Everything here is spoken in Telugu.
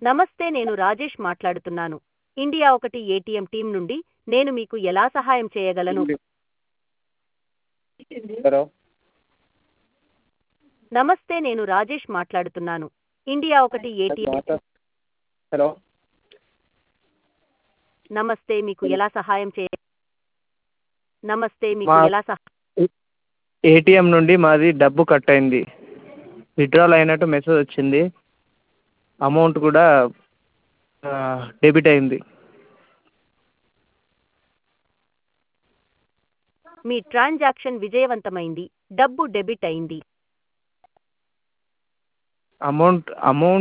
నమస్తే నేను రాజేష్ మాట్లాడుతున్నాను ఇండియా ఒకటి ఏటీఎం టీం నుండి నేను మీకు ఎలా సహాయం చేయగలను హలో నమస్తే నేను రాజేష్ మాట్లాడుతున్నాను ఇండియా ఒకటి ఏటీఎం హలో నమస్తే మీకు ఎలా సహాయం చేయ నమస్తే మీకు మా- ఎలా సహా ఏటీఎం నుండి మాది డబ్బు కట్ అయింది విత్డ్రాల్ అయినట్టు మెసేజ్ వచ్చింది అమౌంట్ కూడా డెబిట్ అయింది మీ ట్రాన్సాక్షన్ విజయవంతమైంది డబ్బు డెబిట్ అయింది అమౌంట్ అమౌంట్